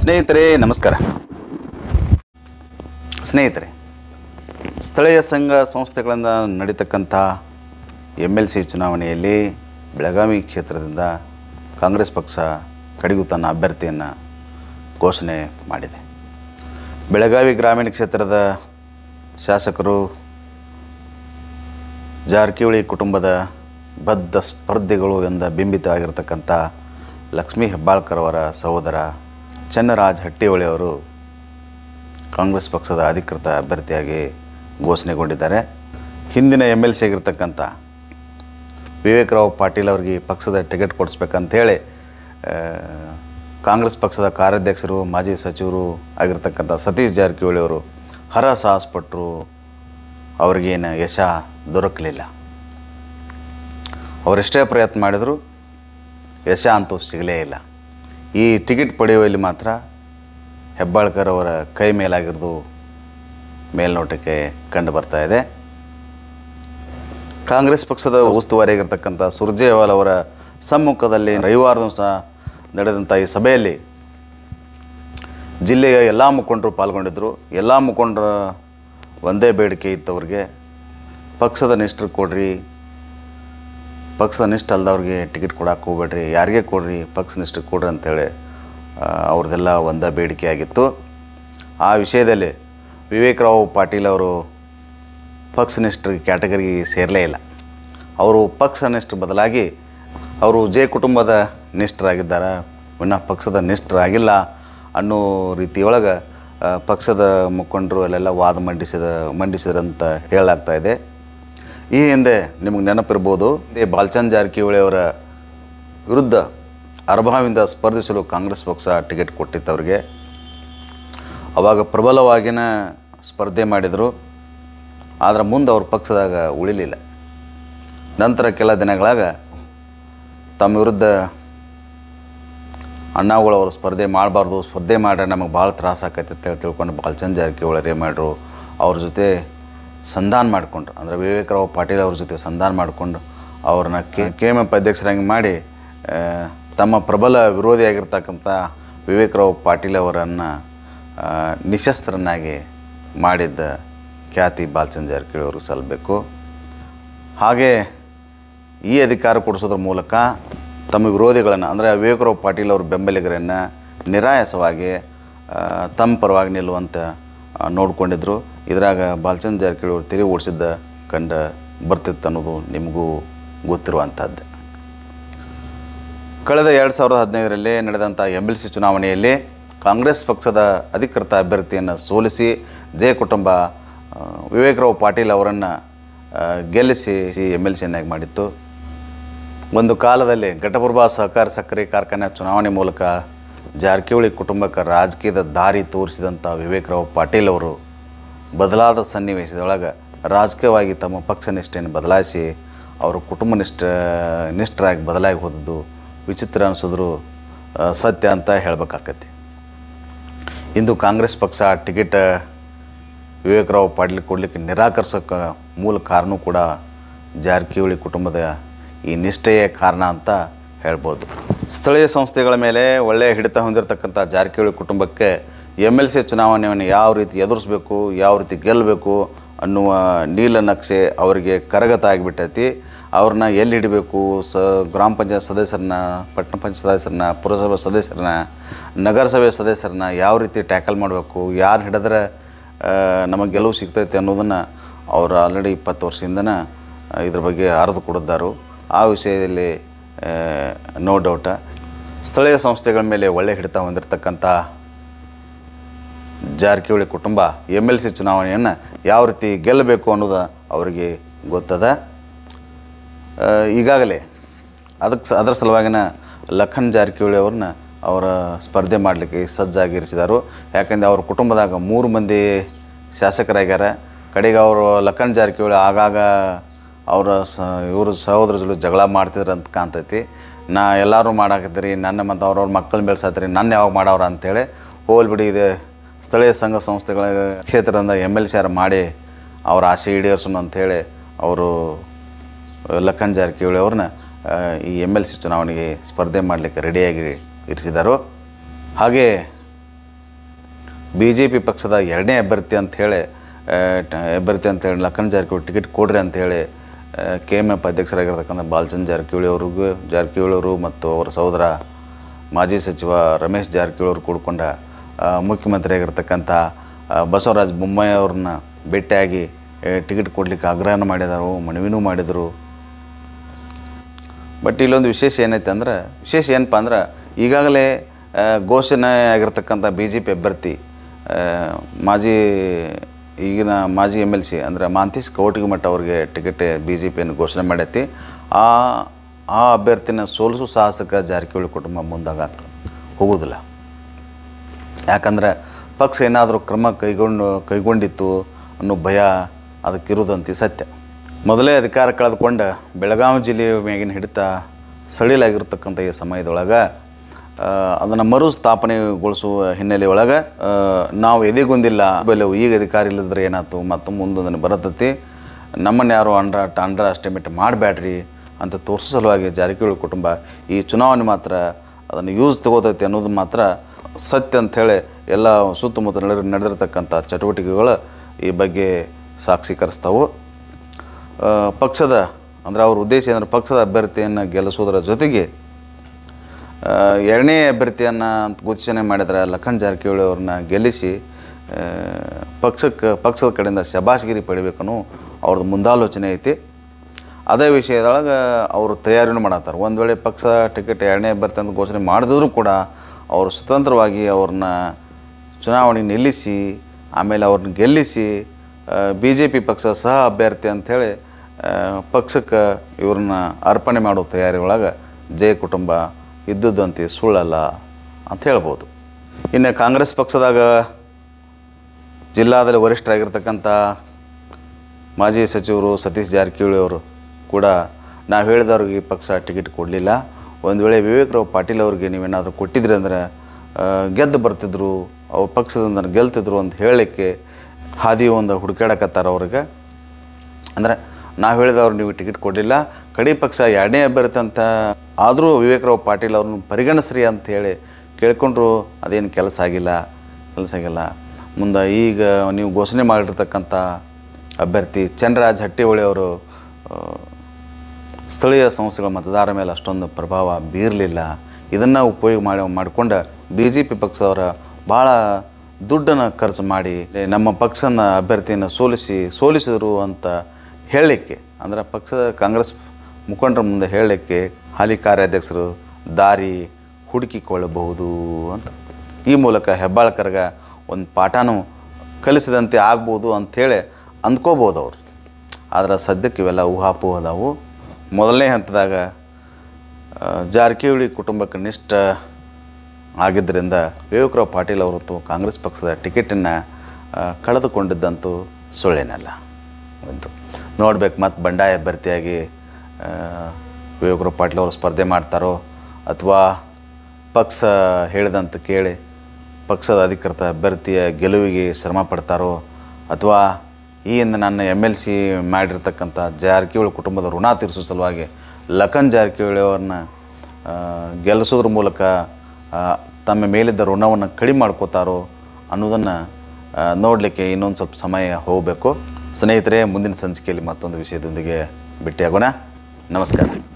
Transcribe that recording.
ಸ್ನೇಹಿತರೆ ನಮಸ್ಕಾರ ಸ್ನೇಹಿತರೆ ಸ್ಥಳೀಯ ಸಂಘ ಸಂಸ್ಥೆಗಳಿಂದ ನಡೀತಕ್ಕಂಥ ಎಮ್ ಎಲ್ ಸಿ ಚುನಾವಣೆಯಲ್ಲಿ ಬೆಳಗಾವಿ ಕ್ಷೇತ್ರದಿಂದ ಕಾಂಗ್ರೆಸ್ ಪಕ್ಷ ಕಡೆಗೂ ತನ್ನ ಅಭ್ಯರ್ಥಿಯನ್ನು ಘೋಷಣೆ ಮಾಡಿದೆ ಬೆಳಗಾವಿ ಗ್ರಾಮೀಣ ಕ್ಷೇತ್ರದ ಶಾಸಕರು ಜಾರಕಿಹೊಳಿ ಕುಟುಂಬದ ಬದ್ಧ ಸ್ಪರ್ಧಿಗಳು ಎಂದ ಬಿಂಬಿತವಾಗಿರ್ತಕ್ಕಂಥ ಲಕ್ಷ್ಮೀ ಹೆಬ್ಬಾಳ್ಕರ್ ಅವರ ಸಹೋದರ ಚನ್ನರಾಜ್ ಹಟ್ಟಿಹೊಳಿ ಅವರು ಕಾಂಗ್ರೆಸ್ ಪಕ್ಷದ ಅಧಿಕೃತ ಅಭ್ಯರ್ಥಿಯಾಗಿ ಘೋಷಣೆಗೊಂಡಿದ್ದಾರೆ ಹಿಂದಿನ ಎಮ್ ಎಲ್ ಸಿ ಆಗಿರ್ತಕ್ಕಂಥ ವಿವೇಕರಾವ್ ಪಾಟೀಲ್ ಅವರಿಗೆ ಪಕ್ಷದ ಟಿಕೆಟ್ ಕೊಡಿಸ್ಬೇಕಂತೇಳಿ ಆ, ಕಾಂಗ್ರೆಸ್ ಪಕ್ಷದ ಕಾರ್ಯಾಧ್ಯಕ್ಷರು ಮಾಜಿ ಸಚಿವರು ಆಗಿರ್ತಕ್ಕಂಥ ಸತೀಶ್ ಜಾರಕಿಹೊಳಿ ಅವರು ಹರಸಾಹಸಪಟ್ಟರು ಅವ್ರಿಗೇನು ಯಶ ದೊರಕಲಿಲ್ಲ ಅವರೆಷ್ಟೇ ಪ್ರಯತ್ನ ಮಾಡಿದರೂ ಯಶ ಅಂತೂ ಸಿಗಲೇ ಇಲ್ಲ ಈ ಟಿಕೆಟ್ ಪಡೆಯುವಲ್ಲಿ ಮಾತ್ರ ಹೆಬ್ಬಾಳ್ಕರ್ ಅವರ ಕೈ ಮೇಲಾಗಿರೋದು ಮೇಲ್ನೋಟಕ್ಕೆ ಕಂಡು ಬರ್ತಾ ಇದೆ ಕಾಂಗ್ರೆಸ್ ಪಕ್ಷದ ಉಸ್ತುವಾರಿಯಾಗಿರ್ತಕ್ಕಂಥ ಸುರ್ಜೇವಾಲ್ ಅವರ ಸಮ್ಮುಖದಲ್ಲಿ ರವಿವಾರ ದಿವಸ ನಡೆದಂಥ ಈ ಸಭೆಯಲ್ಲಿ ಜಿಲ್ಲೆಯ ಎಲ್ಲ ಮುಖಂಡರು ಪಾಲ್ಗೊಂಡಿದ್ದರು ಎಲ್ಲ ಮುಖಂಡರ ಒಂದೇ ಬೇಡಿಕೆ ಇತ್ತು ಅವ್ರಿಗೆ ಪಕ್ಷದ ನಿಷ್ಠರು ಕೊಡ್ರಿ ಪಕ್ಷದ ನಿಷ್ಠ ಅಲ್ದವ್ರಿಗೆ ಟಿಕೆಟ್ ಕೊಡಕ್ಕೆ ಹೋಗ್ಬೇಡ್ರಿ ಯಾರಿಗೆ ಕೊಡ್ರಿ ಪಕ್ಷ ನಿಷ್ಠಕ್ಕೆ ಕೊಡ್ರಿ ಅಂತೇಳಿ ಆ, ಅವ್ರದ್ದೆಲ್ಲ ಒಂದೇ ಬೇಡಿಕೆ ಆಗಿತ್ತು ಆ ವಿಷಯದಲ್ಲಿ ವಿವೇಕರಾವ್ ಪಾಟೀಲ್ ಅವರು ಪಕ್ಷನಿಷ್ಠರ ಕ್ಯಾಟಗರಿಗೆ ಸೇರಲೇ ಇಲ್ಲ ಅವರು ಪಕ್ಷನಿಷ್ಠರ ಬದಲಾಗಿ ಅವರು ಜೆ ಕುಟುಂಬದ ನಿಷ್ಠರಾಗಿದ್ದಾರೆ ವಿನ ಪಕ್ಷದ ನಿಷ್ಠರಾಗಿಲ್ಲ ಅನ್ನೋ ರೀತಿಯೊಳಗೆ ಆ, ಪಕ್ಷದ ಮುಖಂಡರು ಅಲ್ಲೆಲ್ಲ ವಾದ ಮಂಡಿಸಿದ ಮಂಡಿಸಿದ್ರಂತ ಹೇಳಲಾಗ್ತಾ ಇದೆ ಈ ಹಿಂದೆ ನಿಮಗೆ ನೆನಪಿರ್ಬೋದು ಈ ಬಾಲ್ಚಂದ್ ಜಾರಕಿಹೊಳಿ ಅವರ ವಿರುದ್ಧ ಅರ್ಭಾವಿಂದ ಸ್ಪರ್ಧಿಸಲು ಕಾಂಗ್ರೆಸ್ ಪಕ್ಷ ಟಿಕೆಟ್ ಕೊಟ್ಟಿತ್ತು ಅವ್ರಿಗೆ ಅವಾಗ ಪ್ರಬಲವಾಗಿನ ಸ್ಪರ್ಧೆ ಮಾಡಿದರು ಆದರೆ ಮುಂದೆ ಅವ್ರ ಪಕ್ಷದಾಗ ಉಳಿಲಿಲ್ಲ ನಂತರ ಕೆಲ ದಿನಗಳಾಗ ತಮ್ಮ ವಿರುದ್ಧ ಅಣ್ಣಾಗಳು ಅವರು ಸ್ಪರ್ಧೆ ಮಾಡಬಾರ್ದು ಸ್ಪರ್ಧೆ ಮಾಡ್ರೆ ನಮಗೆ ಭಾಳ ತ್ರಾಸ ಆಕೈತೆ ಅಂತೇಳಿ ತಿಳ್ಕೊಂಡು ಬಾಲ್ಚಂದ್ ಜಾರಕಿಹೊಳಿ ಏನು ಮಾಡ್ರು ಅವ್ರ ಜೊತೆ ಸಂಧಾನ ಮಾಡಿಕೊಂಡ್ರು ಅಂದರೆ ವಿವೇಕರಾವ್ ಪಾಟೀಲ್ ಅವ್ರ ಜೊತೆ ಸಂಧಾನ ಮಾಡಿಕೊಂಡು ಅವ್ರನ್ನ ಕೆ ಕೆ ಎಮ್ ಎಫ್ ಅಧ್ಯಕ್ಷರಾಗಿ ಮಾಡಿ ಆ, ತಮ್ಮ ಪ್ರಬಲ ವಿರೋಧಿಯಾಗಿರ್ತಕ್ಕಂಥ ವಿವೇಕರಾವ್ ಪಾಟೀಲ್ ಅವರನ್ನು ಆ, ನಿಶಸ್ತ್ರನಾಗಿ ಮಾಡಿದ್ದ ಖ್ಯಾತಿ ಬಾಲ್ಚಂದ್ ಜಾರಕಿಹೊಳಿ ಅವ್ರಿಗೆ ಸಲ್ಲಬೇಕು ಹಾಗೆ ಈ ಅಧಿಕಾರ ಕೊಡಿಸೋದ್ರ ಮೂಲಕ ತಮ್ಮ ವಿರೋಧಿಗಳನ್ನು ಅಂದರೆ ವಿವೇಕರಾವ್ ಪಾಟೀಲ್ ಅವ್ರ ಬೆಂಬಲಿಗರನ್ನು ನಿರಾಯಾಸವಾಗಿ ಆ, ತಮ್ಮ ಪರವಾಗಿ ನಿಲ್ಲುವಂತೆ ಆ, ನೋಡ್ಕೊಂಡಿದ್ರು ಇದ್ರಾಗ ಬಾಲ್ಚಂದ್ ಜಾರಕಿಹೊಳಿ ಅವರು ತಿರುಗಿ ಓಡಿಸಿದ್ದ ಕಂಡ ಬರ್ತಿತ್ತು ಅನ್ನೋದು ನಿಮಗೂ ಗೊತ್ತಿರುವಂಥದ್ದು ಕಳೆದ ಎರಡು ಸಾವಿರದ ಹದಿನೈದರಲ್ಲಿ ನಡೆದಂಥ ಎಮ್ ಎಲ್ ಸಿ ಚುನಾವಣೆಯಲ್ಲಿ ಕಾಂಗ್ರೆಸ್ ಪಕ್ಷದ ಅಧಿಕೃತ ಅಭ್ಯರ್ಥಿಯನ್ನು ಸೋಲಿಸಿ ಜೆ ಕುಟುಂಬ ಆ, ವಿವೇಕರಾವ್ ಪಾಟೀಲ್ ಅವರನ್ನು ಆ, ಗೆಲ್ಲಿಸಿ ಎಮ್ ಎಲ್ ಸಿಯನ್ನಾಗಿ ಮಾಡಿತ್ತು ಒಂದು ಕಾಲದಲ್ಲಿ ಘಟಪ್ರಭಾ ಸಹಕಾರ ಸಕ್ಕರೆ ಕಾರ್ಖಾನೆ ಚುನಾವಣೆ ಮೂಲಕ ಜಾರಕಿಹೊಳಿ ಕುಟುಂಬಕ್ಕೆ ರಾಜಕೀಯದ ದಾರಿ ತೋರಿಸಿದಂಥ ವಿವೇಕರಾವ್ ಪಾಟೀಲ್ ಅವರು ಬದಲಾದ ಸನ್ನಿವೇಶದೊಳಗೆ ರಾಜಕೀಯವಾಗಿ ತಮ್ಮ ಪಕ್ಷ ನಿಷ್ಠೆಯನ್ನು ಬದಲಾಯಿಸಿ ಅವರು ಕುಟುಂಬ ನಿಷ್ಠ ನಿಷ್ಠರಾಗಿ ಬದಲಾಗಿ ಹೋದದ್ದು ವಿಚಿತ್ರ ಅನಿಸಿದ್ರು ಆ, ಸತ್ಯ ಅಂತ ಹೇಳಬೇಕಾಕತಿ ಇಂದು ಕಾಂಗ್ರೆಸ್ ಪಕ್ಷ ಟಿಕೆಟ್ ವಿವೇಕರಾವ್ ಪಾಟೀಲ್ ಕೊಡಲಿಕ್ಕೆ ನಿರಾಕರಿಸೋಕ್ಕೆ ಮೂಲ ಕಾರಣ ಕೂಡ ಜಾರಕಿಹೊಳಿ ಕುಟುಂಬದ ಈ ನಿಷ್ಠೆಯೇ ಕಾರಣ ಅಂತ ಹೇಳ್ಬೋದು ಸ್ಥಳೀಯ ಸಂಸ್ಥೆಗಳ ಮೇಲೆ ಒಳ್ಳೆಯ ಹಿಡಿತ ಹೊಂದಿರತಕ್ಕಂಥ ಜಾರಕಿಹೊಳಿ ಕುಟುಂಬಕ್ಕೆ ಎಮ್ ಎಲ್ ಸಿ ಚುನಾವಣೆಯನ್ನು ಯಾವ ರೀತಿ ಎದುರಿಸಬೇಕು ಯಾವ ರೀತಿ ಗೆಲ್ಲಬೇಕು ಅನ್ನುವ ನೀಲ ನಕ್ಷೆ ಅವರಿಗೆ ಕರಗತ ಆಗಿಬಿಟ್ಟೈತಿ ಅವ್ರನ್ನ ಎಲ್ಲಿ ಹಿಡಬೇಕು ಸ ಗ್ರಾಮ ಪಂಚಾಯತ್ ಸದಸ್ಯರನ್ನ ಪಟ್ಟಣ ಪಂಚಾಯತ್ ಸದಸ್ಯರನ್ನ ಪುರಸಭಾ ಸದಸ್ಯರನ್ನ ನಗರಸಭೆ ಸದಸ್ಯರನ್ನ ಯಾವ ರೀತಿ ಟ್ಯಾಕಲ್ ಮಾಡಬೇಕು ಯಾರು ಹಿಡಿದ್ರೆ ಆ, ನಮಗೆ ಗೆಲುವು ಸಿಗ್ತೈತೆ ಅನ್ನೋದನ್ನು ಅವರು ಆಲ್ರೆಡಿ ಇಪ್ಪತ್ತು ವರ್ಷದಿಂದನೇ ಇದ್ರ ಬಗ್ಗೆ ಅರಿದು ಕೊಡಿದ್ದಾರು ಆ ವಿಷಯದಲ್ಲಿ ನೋ ಡೌಟ ಸ್ಥಳೀಯ ಸಂಸ್ಥೆಗಳ ಮೇಲೆ ಒಳ್ಳೆ ಹಿಡಿತ ಹೊಂದಿರತಕ್ಕಂಥ ಜಾರಕಿಹೊಳಿ ಕುಟುಂಬ ಎಮ್ ಎಲ್ ಸಿ ಚುನಾವಣೆಯನ್ನು ಯಾವ ರೀತಿ ಗೆಲ್ಲಬೇಕು ಅನ್ನೋದು ಅವರಿಗೆ ಗೊತ್ತದ ಆ, ಈಗಾಗಲೇ ಅದಕ್ಕೆ ಸ- ಅದರ ಸಲುವಾಗಿನ ಲಖನ್ ಜಾರಕಿಹೊಳಿ ಅವ್ರನ್ನ ಅವರ ಸ್ಪರ್ಧೆ ಮಾಡಲಿಕ್ಕೆ ಸಜ್ಜಾಗಿರಿಸಿದರು ಯಾಕಂದರೆ ಅವ್ರ ಕುಟುಂಬದಾಗ ಮೂರು ಮಂದಿ ಶಾಸಕರಾಗ್ಯಾರ ಕಡೆಗೆ ಅವರು ಲಖನ್ ಜಾರಕಿಹೊಳಿ ಆಗಾಗ ಅವರ ಸ ಇವರು ಸಹೋದರ ಜೊತೆ ಜಗಳ ಮಾಡ್ತಿದ್ರು ಅಂತ ಕಾಣ್ತೈತಿ ನಾ ಎಲ್ಲರೂ ಮಾಡಾಕತ್ತೀರಿ ನನ್ನ ಮತ್ತು ಅವ್ರವ್ರ ಮಕ್ಕಳನ್ನ ಬೆಳೆಸತ್ತೀರಿ ನನ್ನ ಯಾವಾಗ ಮಾಡವ್ರ ಅಂತೇಳಿ ಹೋಲ್ಬಿಡಿ ಇದೆ ಸ್ಥಳೀಯ ಸಂಘ ಸಂಸ್ಥೆಗಳ ಕ್ಷೇತ್ರದಿಂದ ಎಮ್ ಎಲ್ ಸಿ ಆರ್ ಮಾಡಿ ಅವ್ರ ಆಸೆ ಈಡೇರಿಸೋಣ ಅಂಥೇಳಿ ಅವರು ಲಖನ್ ಜಾರಕಿಹೊಳಿ ಅವ್ರನ್ನ ಆ, ಈ ಎಮ್ ಎಲ್ ಸಿ ಚುನಾವಣೆಗೆ ಸ್ಪರ್ಧೆ ಮಾಡಲಿಕ್ಕೆ ರೆಡಿಯಾಗಿ ಇರಿಸಿದರು ಹಾಗೆ ಬಿ ಜೆ ಪಿ ಪಕ್ಷದ ಎರಡನೇ ಅಭ್ಯರ್ಥಿ ಅಂಥೇಳಿ ಅಭ್ಯರ್ಥಿ ಅಂತೇಳಿ ಲಖನ್ ಜಾರಕಿಹೊಳಿ ಟಿಕೆಟ್ ಕೊಡ್ರಿ ಅಂಥೇಳಿ ಕೆ ಎಮ್ ಎಫ್ ಅಧ್ಯಕ್ಷರಾಗಿರ್ತಕ್ಕಂಥ ಬಾಲಚಂದ್ರ ಜಾರಕಿಹೊಳಿ ಅವ್ರಿಗೂ ಜಾರಕಿಹೊಳಿ ಅವರು ಮತ್ತು ಅವರ ಸಹೋದರ ಮಾಜಿ ಸಚಿವ ರಮೇಶ್ ಜಾರಕಿಹೊಳಿ ಅವರು ಕೂಡ್ಕೊಂಡ ಆ, ಮುಖ್ಯಮಂತ್ರಿಯಾಗಿರ್ತಕ್ಕಂಥ ಆ, ಬಸವರಾಜ ಬೊಮ್ಮಾಯಿ ಅವ್ರನ್ನ ಭೇಟಿಯಾಗಿ ಆ, ಟಿಕೆಟ್ ಕೊಡಲಿಕ್ಕೆ ಆಗ್ರಹನ ಮಾಡಿದರು ಮನವಿನೂ ಮಾಡಿದರು ಬಟ್ ಇಲ್ಲೊಂದು ವಿಶೇಷ ಏನೈತೆ ಅಂದ್ರೆ ವಿಶೇಷ ಏನಪ್ಪ ಅಂದ್ರೆ ಈಗಾಗಲೇ ಆ, ಘೋಷಣೆ ಆಗಿರ್ತಕ್ಕಂಥ ಬಿ ಜೆ ಪಿ ಅಭ್ಯರ್ಥಿ ಆ, ಮಾಜಿ ಈಗಿನ ಮಾಜಿ ಎಮ್ ಎಲ್ ಸಿ ಅಂದರೆ ಮಾಂತೀಸ್ ಕವಟಿಗುಮಠ ಅವ್ರಿಗೆ ಟಿಕೆಟ್ ಬಿ ಜೆ ಪಿಯನ್ನು ಘೋಷಣೆ ಮಾಡೈತಿ ಆ ಆ ಅಭ್ಯರ್ಥಿನ ಸೋಲಿಸು ಸಾಹಸಕ್ಕೆ ಜಾರಕಿಹೊಳಿ ಕುಟುಂಬ ಮುಂದಾಗ ಹೋಗೋದಿಲ್ಲ ಯಾಕಂದ್ರೆ ಪಕ್ಷ ಏನಾದರೂ ಕ್ರಮ ಕೈಗೊಂಡು ಕೈಗೊಂಡಿತ್ತು ಅನ್ನೋ ಭಯ ಅದಕ್ಕಿರುವುದಂತಿ ಸತ್ಯ ಮೊದಲೇ ಅಧಿಕಾರ ಕಳೆದುಕೊಂಡ ಬೆಳಗಾವಿ ಜಿಲ್ಲೆಯ ಮ್ಯಾಗಿನ ಹಿಡಿತ ಸಡಿಲಾಗಿರ್ತಕ್ಕಂಥ ಈ ಸಮಯದೊಳಗೆ ಅದನ್ನು ಮರು ಸ್ಥಾಪನೆಗೊಳಿಸುವ ಹಿನ್ನೆಲೆ ಒಳಗೆ ಆ, ನಾವು ಎದೆಗೊಂದಿಲ್ಲ ಬೆಲೆ ಈಗ ಅಧಿಕಾರ ಇಲ್ಲದ್ರೆ ಏನಾಯ್ತು ಮತ್ತು ಮುಂದೊಂದನ್ನು ಬರತೈತಿ ನಮ್ಮನ್ನು ಯಾರು ಅಂಡ್ರ ಅಂಡರ್ ಎಸ್ಟಿಮೇಟ್ ಮಾಡಬೇಡ್ರಿ ಅಂತ ತೋರಿಸೋ ಸಲುವಾಗಿ ಜಾರಕಿಹೊಳಿ ಕುಟುಂಬ ಈ ಚುನಾವಣೆ ಮಾತ್ರ ಅದನ್ನು ಯೂಸ್ ತಗೋತೈತಿ ಅನ್ನೋದು ಮಾತ್ರ ಸತ್ಯ ಅಂಥೇಳಿ ಎಲ್ಲ ಸುತ್ತಮುತ್ತ ನಡೆದ ನಡೆದಿರ್ತಕ್ಕಂಥ ಚಟುವಟಿಕೆಗಳು ಈ ಬಗ್ಗೆ ಸಾಕ್ಷೀಕರಿಸ್ತಾವು ಆ, ಪಕ್ಷದ ಅಂದರೆ ಅವ್ರ ಉದ್ದೇಶ ಏನಂದ್ರೆ ಪಕ್ಷದ ಅಭ್ಯರ್ಥಿಯನ್ನು ಗೆಲ್ಲಿಸೋದರ ಜೊತೆಗೆ ಆ, ಎರಡನೇ ಅಭ್ಯರ್ಥಿಯನ್ನು ಅಂತ ಘೋಷಣೆ ಮಾಡಿದ್ರೆ ಲಖನ್ ಜಾರಕಿಹೊಳಿ ಅವ್ರನ್ನ ಗೆಲ್ಲಿಸಿ ಆ, ಪಕ್ಷಕ್ಕೆ ಪಕ್ಷದ ಕಡೆಯಿಂದ ಶಬಾಷ್ಗಿರಿ ಪಡಿಬೇಕನ್ನೋ ಅವ್ರದ್ದು ಮುಂದಾಲೋಚನೆ ಐತಿ ಅದೇ ವಿಷಯದೊಳಗೆ ಅವರು ತಯಾರಿನೂ ಮಾಡತ್ತಾರೆ ಒಂದು ವೇಳೆ ಪಕ್ಷ ಟಿಕೆಟ್ ಎರಡನೇ ಅಭ್ಯರ್ಥಿ ಅಂತ ಘೋಷಣೆ ಮಾಡಿದ್ರು ಕೂಡ ಅವರು ಸ್ವತಂತ್ರವಾಗಿ ಅವ್ರನ್ನ ಚುನಾವಣೆ ನಿಲ್ಲಿಸಿ ಆಮೇಲೆ ಅವ್ರನ್ನ ಗೆಲ್ಲಿಸಿ ಬಿ ಜೆ ಪಿ ಪಕ್ಷ ಸಹ ಅಭ್ಯರ್ಥಿ ಅಂಥೇಳಿ ಪಕ್ಷಕ್ಕೆ ಇವ್ರನ್ನ ಅರ್ಪಣೆ ಮಾಡೋ ತಯಾರಿ ಒಳಗೆ ಜಯ ಕುಟುಂಬ ಇದ್ದದ್ದಂತೆ ಸುಳ್ಳಲ್ಲ ಅಂತ ಹೇಳ್ಬೋದು ಇನ್ನು ಕಾಂಗ್ರೆಸ್ ಪಕ್ಷದಾಗ ಜಿಲ್ಲಾದಲ್ಲಿ ವರಿಷ್ಠರಾಗಿರ್ತಕ್ಕಂಥ ಮಾಜಿ ಸಚಿವರು ಸತೀಶ್ ಜಾರಕಿಹೊಳಿ ಅವರು ಕೂಡ ನಾವು ಹೇಳಿದವ್ರಿಗೆ ಈ ಪಕ್ಷ ಟಿಕೆಟ್ ಕೊಡಲಿಲ್ಲ ಒಂದು ವೇಳೆ ವಿವೇಕರಾವ್ ಪಾಟೀಲ್ ಅವ್ರಿಗೆ ನೀವೇನಾದರೂ ಕೊಟ್ಟಿದ್ರಿ ಅಂದರೆ ಆ, ಗೆದ್ದು ಬರ್ತಿದ್ರು ಅವ್ರ ಪಕ್ಷದಿಂದ ಗೆಲ್ತಿದ್ರು ಅಂತ ಹೇಳಲಿಕ್ಕೆ ಹಾದಿ ಒಂದು ಹುಡುಕಾಡಕತ್ತಾರ ಅವ್ರಿಗೆ ಅಂದರೆ ನಾವು ಹೇಳಿದವ್ರು ನೀವು ಟಿಕೆಟ್ ಕೊಡಲಿಲ್ಲ ಕಡಿ ಪಕ್ಷ ಎರಡನೇ ಅಭ್ಯರ್ಥಿ ಅಂತ ಆದರೂ ವಿವೇಕರಾವ್ ಪಾಟೀಲ್ ಅವ್ರನ್ನ ಪರಿಗಣಿಸ್ರಿ ಅಂತ ಹೇಳಿ ಕೇಳ್ಕೊಂಡ್ರು ಅದೇನು ಕೆಲಸ ಆಗಿಲ್ಲ ಕೆಲಸ ಆಗಿಲ್ಲ ಮುಂದೆ ಈಗ ನೀವು ಘೋಷಣೆ ಮಾಡಿರ್ತಕ್ಕಂಥ ಅಭ್ಯರ್ಥಿ ಚಂದ್ರರಾಜ್ ಹಟ್ಟಿಹೊಳಿ ಅವರು ಆ, ಸ್ಥಳೀಯ ಸಂಸ್ಥೆಗಳ ಮತದಾರರ ಮೇಲೆ ಅಷ್ಟೊಂದು ಪ್ರಭಾವ ಬೀರಲಿಲ್ಲ ಇದನ್ನು ಉಪಯೋಗ ಮಾಡಿ ಮಾಡಿಕೊಂಡು ಬಿ ಜೆ ಪಿ ಪಕ್ಷದವರ ಭಾಳ ದುಡ್ಡನ್ನು ಖರ್ಚು ಮಾಡಿ ನಮ್ಮ ಪಕ್ಷನ ಅಭ್ಯರ್ಥಿಯನ್ನು ಸೋಲಿಸಿ ಸೋಲಿಸಿದರು ಅಂತ ಹೇಳಲಿಕ್ಕೆ ಅಂದರೆ ಪಕ್ಷದ ಕಾಂಗ್ರೆಸ್ ಮುಖಂಡರ ಮುಂದೆ ಹೇಳಲಿಕ್ಕೆ ಹಾಲಿ ಕಾರ್ಯಾಧ್ಯಕ್ಷರು ದಾರಿ ಹುಡುಕಿಕೊಳ್ಳಬಹುದು ಅಂತ ಈ ಮೂಲಕ ಹೆಬ್ಬಾಳ್ಕರ್ಗ ಒಂದು ಪಾಠನೂ ಕಲಿಸಿದಂತೆ ಆಗ್ಬೋದು ಅಂಥೇಳಿ ಅಂದ್ಕೋಬೋದು ಅವ್ರು ಆದ್ರೆ ಸದ್ಯಕ್ಕೆ ಇವೆಲ್ಲ ಊಹಾಪೋಹ ಅದಾವು ಮೊದಲನೇ ಹಂತದಾಗ ಆ, ಜಾರಕಿಹೊಳಿ ಕುಟುಂಬಕ್ಕೆ ನಿಷ್ಠ ಆಗಿದ್ದರಿಂದ ವಿವೇಕರಾವ್ ಪಾಟೀಲ್ ಅವರು ಕಾಂಗ್ರೆಸ್ ಪಕ್ಷದ ಟಿಕೆಟನ್ನು ಕಳೆದುಕೊಂಡಿದ್ದಂತೂ ಸುಳ್ಳೇನಲ್ಲ ಒಂದು ನೋಡ್ಬೇಕು ಮತ್ತು ಬಂಡಾಯ ಅಭ್ಯರ್ಥಿಯಾಗಿ ಆ, ವಿವೇಕರಾವ್ ಪಾಟೀಲ್ ಅವರು ಸ್ಪರ್ಧೆ ಮಾಡ್ತಾರೋ ಅಥವಾ ಪಕ್ಷ ಹೇಳಿದಂತ ಕೇಳಿ ಪಕ್ಷದ ಅಧಿಕೃತ ಅಭ್ಯರ್ಥಿಯ ಗೆಲುವಿಗೆ ಶ್ರಮ ಪಡ್ತಾರೋ ಅಥವಾ ಈ ಹಿಂದೆ ನನ್ನ ಎಮ್ ಎಲ್ ಸಿ ಮಾಡಿರ್ತಕ್ಕಂಥ ಜಾರಕಿಹೊಳಿ ಕುಟುಂಬದ ಋಣ ತೀರಿಸೋ ಸಲುವಾಗಿ ಲಖನ್ ಜಾರಕಿಹೊಳಿ ಅವ್ರನ್ನ ಆ, ಗೆಲ್ಲಿಸೋದ್ರ ಮೂಲಕ ಆ, ತಮ್ಮ ಮೇಲಿದ್ದ ಋಣವನ್ನು ಕಡಿಮೆ ಮಾಡ್ಕೋತಾರೋ ಅನ್ನೋದನ್ನು ನೋಡಲಿಕ್ಕೆ ಇನ್ನೊಂದು ಸ್ವಲ್ಪ ಸಮಯ ಹೋಗಬೇಕು ಸ್ನೇಹಿತರೆ ಮುಂದಿನ ಸಂಚಿಕೆಯಲ್ಲಿ ಮತ್ತೊಂದು ವಿಷಯದೊಂದಿಗೆ ಭೇಟಿಯಾಗೋಣ ನಮಸ್ಕಾರ